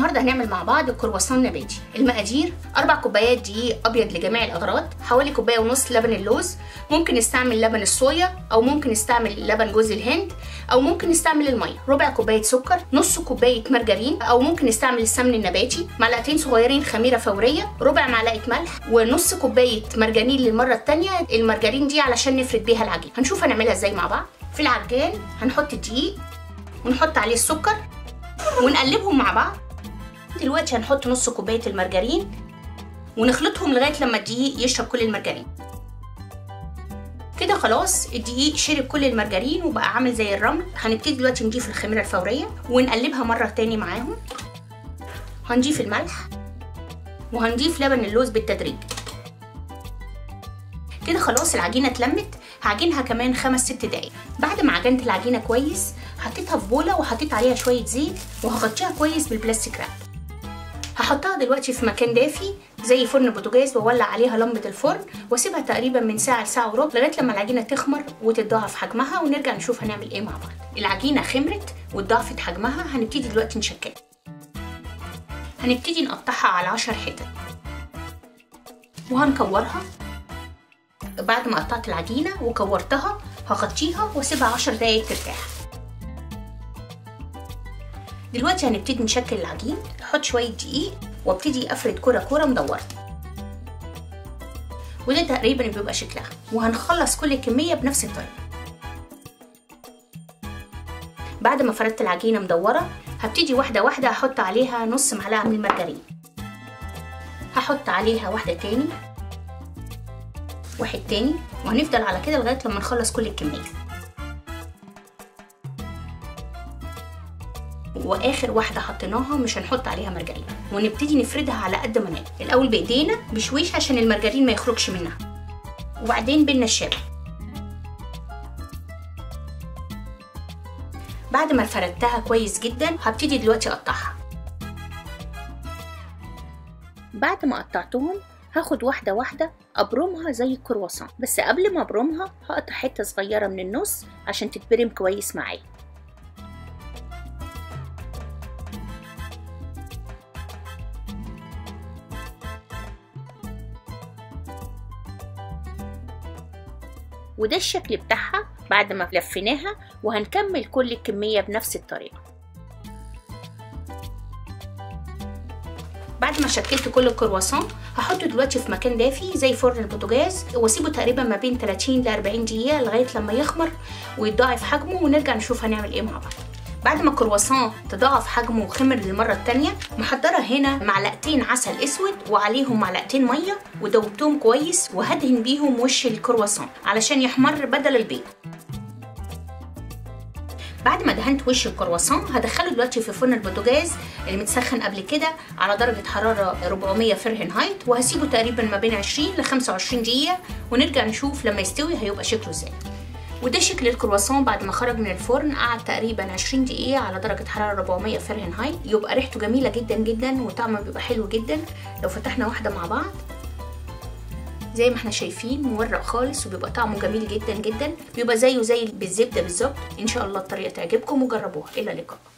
النهارده هنعمل مع بعض كرواسون نباتي المقادير اربع كوبايات دقيق ابيض لجميع الاغراض حوالي كوبايه ونص لبن اللوز ممكن نستعمل لبن الصويا او ممكن نستعمل لبن جوز الهند او ممكن نستعمل الميه ربع كوبايه سكر نص كوبايه مرجرين او ممكن نستعمل السمن النباتي معلقتين صغيرين خميره فوريه ربع معلقه ملح ونص كوبايه مرجانين للمره الثانيه المرجرين دي علشان نفرد بيها العجين هنشوف هنعملها ازاي مع بعض في العجان هنحط الدقيق ونحط عليه السكر ونقلبهم مع بعض دلوقتي هنحط نص كوبايه المرجرين ونخلطهم لغايه لما الدقيق يشرب كل المرجرين كده خلاص الدقيق شرب كل المرجرين وبقى عامل زي الرمل هنبتدي دلوقتي نضيف الخميره الفوريه ونقلبها مره تاني معاهم هنضيف الملح وهنضيف لبن اللوز بالتدريج كده خلاص العجينه اتلمت هعجنها كمان خمس ست دقايق بعد ما عجنت العجينه كويس حطيتها في بوله وحطيت عليها شويه زيت وهغطيها كويس بالبلاستيك راب هحطها دلوقتي في مكان دافي زي فرن بوتاجاز واولع عليها لمبه الفرن واسيبها تقريبا من ساعه لساعه وربع لغايه لما العجينه تخمر وتتضاعف حجمها ونرجع نشوف هنعمل ايه مع بعض العجينه خمرت واتضاعفت حجمها هنبتدي دلوقتي نشكلها هنبتدي نقطعها على عشر حتت وهنكورها بعد ما قطعت العجينه وكورتها هغطيها واسيبها عشر دقايق ترتاح دلوقتي هنبتدي نشكل العجين احط شويه دقيق وابتدي افرد كره كره مدوره وده تقريبا بيبقى شكلها وهنخلص كل كميه بنفس الطريقه بعد ما فردت العجينه مدوره هبتدي واحده واحده احط عليها نص معلقه من المرجرين هحط عليها واحده تاني واحد تاني وهنفضل على كده لغايه لما نخلص كل الكميه واخر واحده حطيناها مش هنحط عليها مرجرين ونبتدي نفردها على قد ما نقدر الاول بايدينا بشويش عشان المرجرين ما يخرجش منها وبعدين بالنشابه بعد ما فردتها كويس جدا هبتدي دلوقتي اقطعها بعد ما قطعتهم هاخد واحدة واحدة أبرمها زي الكرواسون بس قبل ما أبرمها هقطع حتة صغيرة من النص عشان تتبرم كويس معايا وده الشكل بتاعها بعد ما لفيناها وهنكمل كل الكمية بنفس الطريقة بعد ما شكلت كل الكرواسون هحطه دلوقتي في مكان دافي زي فرن البوتاجاز واسيبه تقريبا ما بين 30 ل 40 دقيقه لغايه لما يخمر ويتضاعف حجمه ونرجع نشوف هنعمل ايه مع بعض بعد ما الكرواسون تضاعف حجمه وخمر للمره الثانيه محضره هنا معلقتين عسل اسود وعليهم معلقتين ميه ودوبتهم كويس وهدهن بيهم وش الكرواسون علشان يحمر بدل البيض بعد ما دهنت وش الكرواسون هدخله دلوقتي في فرن البوتاجاز اللي متسخن قبل كده على درجه حراره 400 فahrenheit وهسيبه تقريبا ما بين 20 ل 25 دقيقه ونرجع نشوف لما يستوي هيبقى شكله ازاي وده شكل الكرواسون بعد ما خرج من الفرن قعد تقريبا 20 دقيقه على درجه حراره 400 فahrenheit يبقى ريحته جميله جدا جدا وطعمه بيبقى حلو جدا لو فتحنا واحده مع بعض زي ما احنا شايفين مورق خالص وبيبقى طعمه جميل جدا جدا بيبقى زيه زي بالزبده بالظبط ان شاء الله الطريقه تعجبكم وجربوها الى اللقاء